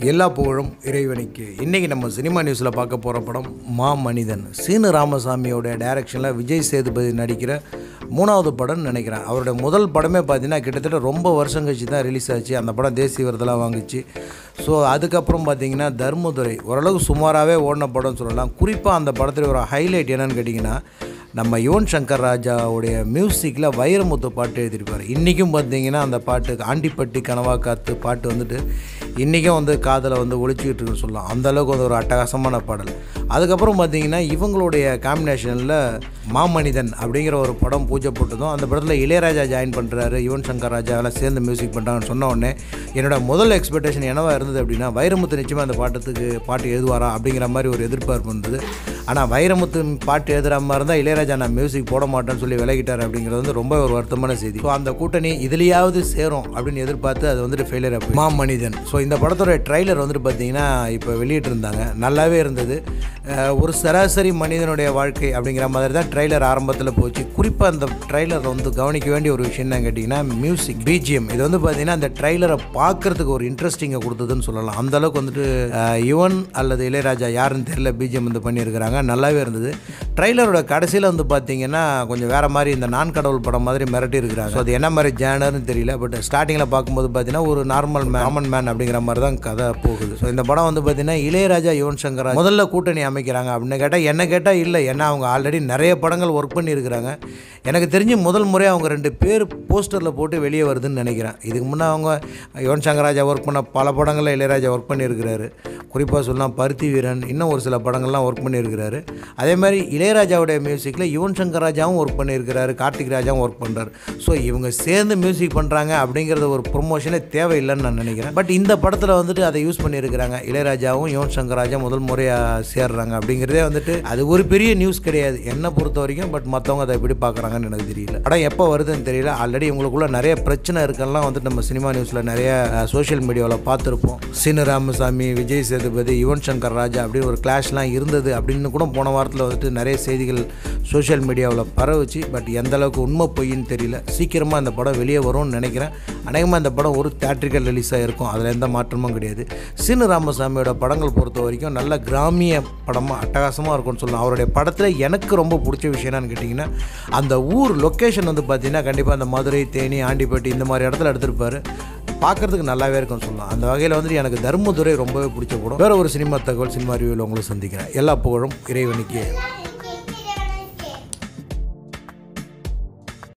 எல்லா புகழும் இறைவனுக்கு இன்றைக்கி நம்ம சினிமா நியூஸில் பார்க்க போகிற படம் மா மனிதன் சீனு ராமசாமியோட டைரக்ஷனில் விஜய் சேதுபதி நடிக்கிற மூணாவது படம்னு நினைக்கிறேன் அவருடைய முதல் படமே பார்த்தீங்கன்னா கிட்டத்தட்ட ரொம்ப வருஷம் கழிச்சு தான் ரிலீஸ் ஆச்சு அந்த படம் தேசிய விருதெல்லாம் வாங்குச்சு ஸோ அதுக்கப்புறம் பார்த்தீங்கன்னா தர்மதுரை ஓரளவுக்கு சுமாராகவே ஓடின படம்னு சொல்லலாம் குறிப்பாக அந்த படத்தில் ஒரு ஹைலைட் என்னன்னு கேட்டிங்கன்னா நம்ம யுவன் சங்கர் ராஜாவுடைய மியூசிக்கில் வைரமுத்து பாட்டு எழுதியிருப்பார் இன்றைக்கும் பார்த்தீங்கன்னா அந்த பாட்டு ஆண்டிப்பட்டி கனவா காத்து பாட்டு வந்துட்டு இன்றைக்கும் வந்து காதில் வந்து ஒழிச்சிக்கிட்டு இருக்குன்னு சொல்லலாம் அந்த அளவுக்கு வந்து ஒரு அட்டகாசமான பாடல் அதுக்கப்புறம் பார்த்தீங்கன்னா இவங்களுடைய காம்பினேஷனில் மாமனிதன் அப்படிங்கிற ஒரு படம் பூஜை போட்டதும் அந்த படத்தில் இளையராஜா ஜாயின் பண்ணுறாரு யுவன் சங்கர் ராஜா எல்லாம் சேர்ந்து மியூசிக் பண்ணுறாங்கன்னு சொன்ன உடனே என்னோட முதல் எக்ஸ்பெக்டேஷன் என்னவா இருந்தது அப்படின்னா வைரமுத்து நிச்சயமாக அந்த பாட்டத்துக்கு பாட்டு எழுதுவாரா அப்படிங்கிற மாதிரி ஒரு எதிர்பார்ப்பு இருந்தது ஆனால் வைரமுத்து பாட்டு எழுதுகிற மாதிரி இருந்தால் இளையராஜா நான் மியூசிக் போட மாட்டேன்னு சொல்லி விலகிட்டார் அப்படிங்கிறது வந்து ரொம்ப ஒரு வருத்தமான செய்தி ஸோ அந்த கூட்டணி இதுலையாவது சேரும் அப்படின்னு எதிர்பார்த்து அது வந்துட்டு ஃபெயிலியர் ஆகும் மா மனிதன் ஸோ இந்த படத்தோட ட்ரைலர் வந்துட்டு பார்த்தீங்கன்னா இப்போ வெளியிட்டிருந்தாங்க நல்லாவே இருந்தது அஹ் ஒரு சராசரி மனிதனுடைய வாழ்க்கை அப்படிங்கிற மாதிரி தான் ட்ரைலர் ஆரம்பத்தில் போச்சு குறிப்பாக அந்த ட்ரைலர் வந்து கவனிக்க வேண்டிய ஒரு விஷயம் என்ன கேட்டிங்கன்னா மியூசிக் பிஜிஎம் இது வந்து பார்த்தீங்கன்னா அந்த ட்ரைலரை பார்க்கறதுக்கு ஒரு இன்ட்ரெஸ்டிங்கை கொடுத்ததுன்னு சொல்லலாம் அந்த அளவுக்கு வந்துட்டு அஹ், யுவன் அல்லது இளையராஜா யாருன்னு தெரியல பிஜிஎம் வந்து பண்ணியிருக்கிறாங்க நல்லாவே இருந்தது ட்ரைலரோட கடைசியில் வந்து பார்த்தீங்கன்னா கொஞ்சம் வேறு மாதிரி இந்த நான் கடவுள் படம் மாதிரி மிரட்டி இருக்கிறாங்க ஸோ அது என்ன மாதிரி ஜேனர்னு தெரியல பட் ஸ்டார்டிங்கில் பார்க்கும்போது பார்த்தீங்கன்னா ஒரு நார்மல் மேன் காமன் மேன் அப்படிங்கிற மாதிரி தான் கதை போகுது ஸோ இந்த படம் வந்து பார்த்தீங்கன்னா இளையராஜா யுவன் சங்கர் ராஜா முதல்ல கூட்டணி அமைக்கிறாங்க அப்படின்னு கேட்டால் என்ன கேட்டால் இல்லை ஏன்னா அவங்க ஆல்ரெடி நிறைய படங்கள் ஒர்க் பண்ணியிருக்கிறாங்க எனக்கு தெரிஞ்சு முதல் முறை அவங்க ரெண்டு பேர் போஸ்டரில் போட்டு வெளியே வருதுன்னு நினைக்கிறேன் இதுக்கு முன்னே அவங்க யுவன் சங்கர் ராஜா ஒர்க் பண்ண பல படங்களில் இளையராஜா ஒர்க் பண்ணியிருக்கிறாரு குறிப்பாக சொல்லலாம் பருத்தி வீரன் இன்னும் ஒரு சில படங்கள்லாம் ஒர்க் பண்ணியிருக்கிறாரு அதே மாதிரி இளையராஜாவுடைய மியூசிக்கில் யுவன் சங்கர் ராஜாவும் ஒர்க் பண்ணியிருக்கிறாரு கார்த்திக் ராஜாவும் ஒர்க் பண்ணுறாரு ஸோ இவங்க சேர்ந்து மியூசிக் பண்ணுறாங்க அப்படிங்கிறது ஒரு ப்ரொமோஷனே தேவையில்லைன்னு நான் நினைக்கிறேன் பட் இந்த படத்தில் வந்துட்டு அதை யூஸ் பண்ணியிருக்கிறாங்க இளையராஜாவும் யுவன் சங்கர் ராஜா முதல் முறையாக சேர்றாங்க அப்படிங்கிறதே வந்துட்டு அது ஒரு பெரிய நியூஸ் கிடையாது என்னை பொறுத்த வரைக்கும் பட் மற்றவங்க அதை எப்படி பார்க்குறாங்கன்னு எனக்கு தெரியல படம் எப்போ வருதுன்னு தெரியல ஆல்ரெடி உங்களுக்குள்ள நிறைய பிரச்சனை இருக்கெல்லாம் வந்துட்டு நம்ம சினிமா நியூஸில் நிறைய சோஷியல் மீடியாவில் பார்த்துருப்போம் சீனு ராமசாமி விஜய் சேதுபதி யுவன் சங்கர் ராஜா அப்படின்னு ஒரு கிளாஷ்லாம் இருந்தது அப்படின்னு கூட போன வாரத்தில் வந்துட்டு நிறைய செய்திகள் சோஷியல் மீடியாவில் பரவுச்சு பட் எந்த அளவுக்கு உண்மை பொய்ன்னு தெரியல சீக்கிரமாக இந்த படம் வெளியே வரும்னு நினைக்கிறேன் அநேகமாக இந்த படம் ஒரு தேட்ரிக்கல் ரிலீஸாக இருக்கும் அதில் எந்த மாற்றமும் கிடையாது சீனு ராமசாமியோட படங்கள் பொறுத்த வரைக்கும் நல்ல கிராமிய படமாக அட்டகாசமாக இருக்கும்னு சொல்லலாம் அவருடைய படத்தில் எனக்கு ரொம்ப பிடிச்ச விஷயம் என்னன்னு கேட்டிங்கன்னா அந்த ஊர் லொக்கேஷன் வந்து பார்த்தீங்கன்னா கண்டிப்பாக அந்த மதுரை தேனி ஆண்டிப்பட்டி இந்த மாதிரி இடத்துல எடுத்திருப்பாரு பார்க்கறதுக்கு நல்லாவே இருக்கும்னு சொல்லலாம் அந்த வகையில் வந்துட்டு எனக்கு தர்மதுரை ரொம்பவே பிடிச்ச படம் வேற ஒரு சினிமா தகவல் சினிமா ரிவியூவில் உங்களை சந்திக்கிறேன் எல்லா புகழும் இறைவனுக்கு